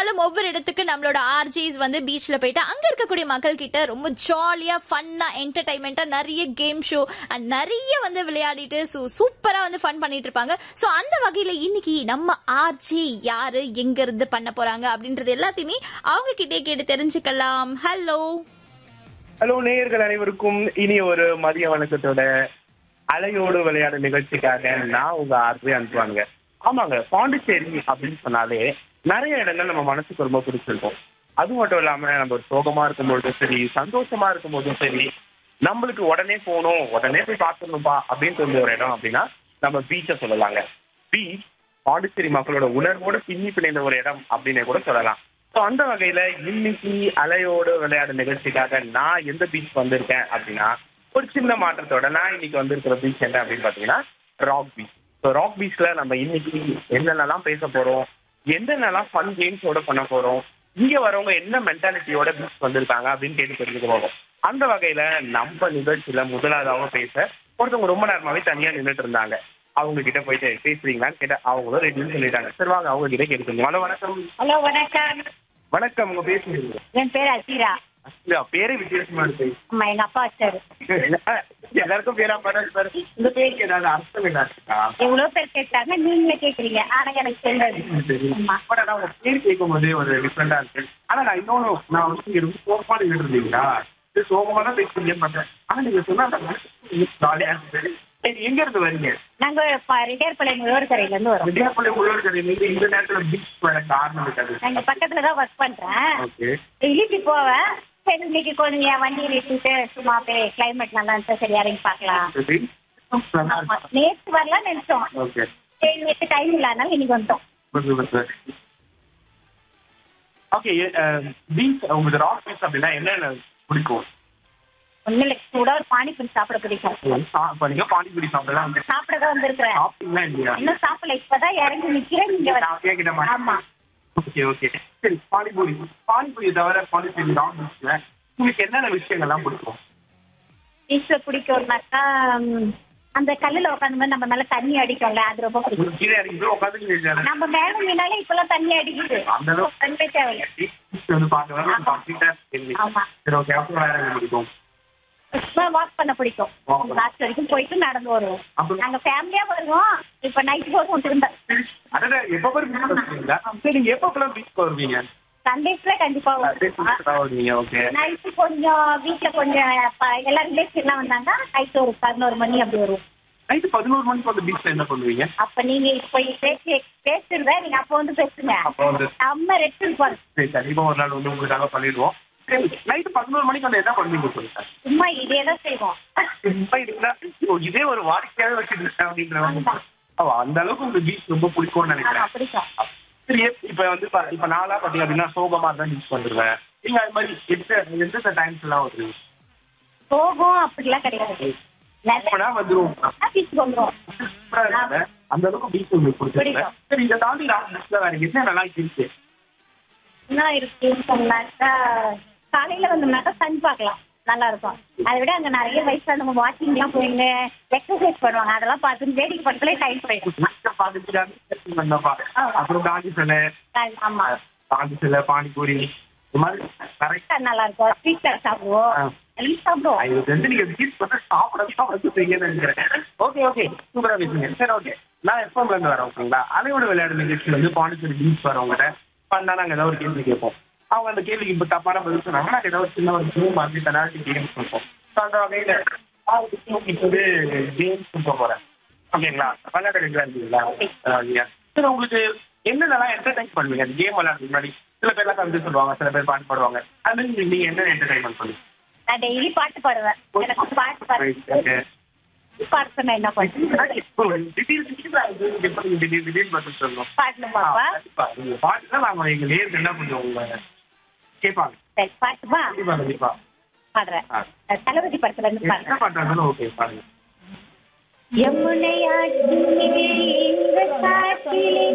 நாளும் ஒவ்வொரு இடத்துக்கு நம்மளோட ஆர்ஜிஸ் வந்து பீச்ல போயிட்டு அங்க இருக்கக்கூடிய மக்கள் கிட்ட ரொம்ப ஜாலியா ஃபன்னா என்டர்டைன்மெண்டா நிறைய கேம் ஷோ அண்ட் நிறைய வந்து விளையாடிட்டு சூப்பரா வந்து ஃபன் பண்ணிட்டு இருப்பாங்க சோ அந்த வகையில இன்னைக்கு நம்ம ஆர்ஜி யாரு எங்க இருந்து பண்ண போறாங்க அப்படின்றது எல்லாத்தையுமே அவங்க கிட்டே கேட்டு தெரிஞ்சுக்கலாம் ஹலோ ஹலோ நேயர்கள் அனைவருக்கும் இனி ஒரு மதிய வணக்கத்தோட அலையோடு விளையாடு நிகழ்ச்சிக்காக நான் உங்க ஆர்வம் அனுப்புவாங்க ஆமாங்க பாண்டிச்சேரி அப்படின்னு சொன்னாலே நிறைய இடங்கள் நம்ம மனசுக்கு ரொம்ப பிடிச்சிருக்கும் அது மட்டும் இல்லாம நம்ம ஒரு சோகமா இருக்கும்போதும் சரி சந்தோஷமா இருக்கும்போதும் சரி நம்மளுக்கு உடனே போகணும் உடனே போய் பார்க்கணும்பா அப்படின்னு சொல்ற ஒரு இடம் அப்படின்னா நம்ம பீச்சை சொல்லலாங்க பீச் பாண்டிச்சேரி மக்களோட உணர்வோடு பின்னி பிணைந்த ஒரு இடம் அப்படின்னு கூட சொல்லலாம் ஸோ அந்த வகையில இன்னைக்கு அலையோடு விளையாடு நிகழ்ச்சிக்காக நான் எந்த பீச் வந்திருக்கேன் அப்படின்னா ஒரு சின்ன மாற்றத்தோட நான் இன்னைக்கு வந்திருக்கிற பீச் என்ன அப்படின்னு பாத்தீங்கன்னா ராக் பீச் ஸோ ராக் பீச்ல நம்ம இன்னைக்கு என்னென்னலாம் பேச போறோம் என்னென்னலாம் ஃபன் கேம்ஸோட பண்ண போறோம் இங்க வரவங்க என்ன மென்டாலிட்டியோட பீச் வந்திருக்காங்க அப்படின்னு கேட்டு தெரிஞ்சுக்க போறோம் அந்த வகையில நம்ம நிகழ்ச்சியில முதலாவதாக பேச ஒருத்தவங்க ரொம்ப நேரமாவே தனியா நின்றுட்டு இருந்தாங்க அவங்க கிட்ட போயிட்டு பேசுறீங்களான்னு கேட்ட அவங்களும் ரெடின்னு சொல்லிட்டாங்க சரி வாங்க அவங்க கிட்ட கேட்டுக்கோங்க ஹலோ வணக்கம் ஹலோ வணக்கம் வணக்கம் உங்க பேசுறீங்க என் பேர் அசீரா இல்ல, பேரே வித்தியாசமா இருக்கு அம்மா எங்க அப்பா வச்சாரு எல்லாருக்கும் பேரா பாரு சார் இந்த பேருக்கு ஏதாவது அர்த்தம் என்ன இருக்கா எவ்வளவு பேர் கேட்டாங்க நீங்களே கேக்குறீங்க ஆனா எனக்கு தெரியாது ஆமா பட் ஆனா உங்க பேர் கேட்கும் போதே ஒரு டிஃப்ரெண்டா இருக்கு ஆனா நான் இன்னொன்னு நான் வந்து இங்க ரொம்ப சோகமா நின்று இருந்தீங்களா இது சோகமா தான் பேசுறீங்க பார்த்தேன் ஆனா நீங்க சொன்னா அந்த மனசுக்கு ஜாலியா இருந்தது சரி எங்க இருந்து வரீங்க நாங்க ரிட்டையர் பழைய முழுவர் கரையில இருந்து வரோம் வித்யாபள்ளி உள்ளூர் கடையில இந்த நேரத்துல பீச் வர காரணம் இருக்காது நாங்க பக்கத்துல தான் ஒர்க் பண்றேன் ஓகே டெய்லி இப்படி போவேன் சரி இன்னைக்கு கொஞ்சம் என் வண்டி நிறுத்திட்டு சும்மா போய் கிளைமேட் நல்லா இருந்துச்சு சரி இறங்கி பார்க்கலாம் ஆமா. நேத்து வரலாம் நினைச்சோம் ஓகே சரி நேற்று டைம் இல்லாதனால இன்னைக்கு வந்துட்டோம் ஓகே பீச் உங்களுக்கு ராக் பீச் அப்படின்னா என்னென்ன பிடிக்கும் ஒன்னும் இல்லை கூட ஒரு பானிபூரி சாப்பிட பிடிக்கும் இப்ப நீங்க பானிபூரி சாப்பிடலாம் வந்து சாப்பிட தான் வந்திருக்கிறேன் சாப்பிட்டீங்களா இல்லையா இன்னும் சாப்பிடல இப்பதான் இறங்கி நிக்கிறேன் நீங்க வந்து- நான் கேட்கிட்ட ஆமா ஓகே ஓகே சரி பானிபூரி பானிபூரி தவிர பாண்டிச்சேரி ராக் பீச்ல உங்களுக்கு என்னென்ன விஷயங்கள்லாம் பிடிக்கும் பீச்ல பிடிக்கும்னாக்கா ம், அந்த கல்லுல உட்காந்து மாதிரி நம்ம மேல தண்ணி அடிக்கும்ல அது ரொம்ப பிடிக்கும் உங்களுக்கு கீழே இறங்கி உட்காந்து நம்ம மேல நின்னாலே இப்பெல்லாம் தண்ணி அடிக்குது அந்த அளவுக்கு தண்ணி தேவையில்லை பீச் வந்து பார்க்கலாம் கம்ப்ளீட்டா இருக்கு ஆமா சரி ஓகே அப்புறம் வேற என்ன பிடிக்கும் வாக் பண்ண பிடிக்கும் Walk பண்ண. லாஸ்ட் வரைக்கும் போயிட்டு நடந்து வருவோம் அப்புறம் நாங்க ஃபேமிலியா வருவோம் இப்ப நைட் போதும் திரும்ப அதாவது எப்ப பேர் பீச் வருவீங்களா சரி நீங்க எப்ப பீச் வருவீங்க சண்டேஸ்ல கண்டிப்பா வருவோம் வருவீங்க ஓகே நைட்டு கொஞ்சம் வீட்டுல கொஞ்சம் ப- எல்லா ரிலேட்டிவ் எல்லாம் வந்தாங்க நைட்டு ஒரு பதினோரு மணி அப்படி வருவோம் நைட்டு பதினோரு மணிக்கு வந்து பீச்ல என்ன பண்ணுவீங்க அப்ப நீங்க இப்ப பேசி பேசுறத நீங்க அப்ப வந்து பேசுங்க அப்ப வந்து நம்ம ரெஸ்ட் இருப்பாங்க சரி கண்டிப்பா ஒரு நாள் வந்து உங்களுக்காக பண்ணிடுவோம் சரி நைட்டு பதினோரு மணிக்கு வந்து என்ன பண்ணுவீங்க சொல்லுங்க சும்மா இதே தான் செய்வோம் சும்மா இருந்தா, ஓ, இதே ஒரு வாடிக்கையாக வச்சுட்டு இருக்கேன் அப்படின்ற ஓ, அந்த அளவுக்கு உங்களுக்கு பீச் ரொம்ப பிடிக்கும்னு ஆமா நினைக்கிறேன் பிடிக்கும் சரி எப்- இப்ப வந்து பா- இப்ப நாளா பாத்தீங்க அப்படின்னா சோகமா தான் பீச் வந்துருவேன் நீங்க அது மாதிரி எந்த எந்த டைம்ஸ் எல்லாம் வருவீங்க போகும் அப்படிலாம் கிடையாது நிறைய எப்படா வந்துருவோம் பீச்சுக்கு வந்துரும் சூப்பரா இருக்குல்ல? அந்த அளவுக்கு பீச் உங்களுக்கு பிடிச்சிருக்கு பிடிக்கும். சரி இதை தாண்டி நான் பீச்ல வேற என்ன நல்லா இருக்கு என்ன இருக்குன்னு சொன்னாக்கா காலையில வந்தோம்னாக்கா சன் பார்க்கலாம் நல்லா இருக்கும் அதை விட அங்க நிறைய வயசானவங்க வாக்கிங் எல்லாம் போயிங்க எக்ஸசைஸ் பண்ணுவாங்க அதெல்லாம் பார்த்து வேடிக்கை படத்துல டைம் போயிடும் பாத்துட்டு வந்தப்பா அப்புறம் காந்தி சிலை ஆமா காந்தி சிலை பானிபூரி இந்த மாதிரி கரெக்டா நல்லா இருக்கும் ஸ்வீட் கார் சாப்பிடுவோம் ஆ. எல்லாம் சாப்பிடுவோம் இது வந்து நீங்க பீச் வந்து சாப்பிடதான் வந்துருக்கீங்கன்னு நினைக்கிறேன் ஓகே ஓகே சூப்பரா பேசுங்க சரி ஓகே நான் எஃப்எம்ல இருந்து வரேன் ஓகேங்களா அலையோட விளையாடு நிகழ்ச்சியில் வந்து பாண்டிச்சேரி பீச் வரவங்க பண்ணா நாங்க ஏதாவது ஒரு கேள்வி கேட்போம் அவங்க அந்த கேள்விக்கு இப்ப தப்பான பதில் சொன்னாங்க நாங்க ஏதாவது சின்ன ஒரு கேம் மாதிரி பெனால்டி கேம் கொடுப்போம் ஸோ அந்த வகையில இப்போ வந்து கேம்ஸ் கொடுக்க போறேன் ஓகேங்களா விளையாட ரெடியா இருக்கீங்களா அஹ் சரி உங்களுக்கு என்னென்னலாம் என்டர்டைன் பண்ணுவீங்க அந்த கேம் விளையாடுறதுக்கு முன்னாடி சில பேர்லாம் கவிதை சொல்லுவாங்க சில பேர் பாட்டு பாடுவாங்க அது மாதிரி நீங்க என்ன என்டர்டைன்மெண்ட் பண்ணுவீங்க நான் டெய்லி பாட்டு பாடுவேன் எனக்கு பாட்டு பாடு Okay. பாட்டு சொன்னா என்ன பண்ணுவேன் இப்போ திடீர் திடீர்னு அது எப்படி திடீர் திடீர்னு பதில் சொல்லணும் பாட்டு பாப்பா கண்டிப்பா. நீங்க பாட்டுதான் நாங்க எங்க நேர்ல என்ன கொஞ்சம் உங்க கேட்பாங்க சரி பாட்டுமா கண்டிப்பா கண்டிப்பா பாடுறேன் ஆ. தளபதி படத்துல இருந்து என்ன பாடுறேன் பாட்டு இருந்தாலும் ஓகே பாருங்க யமுனையாற்றிலே இந்த காற்றிலே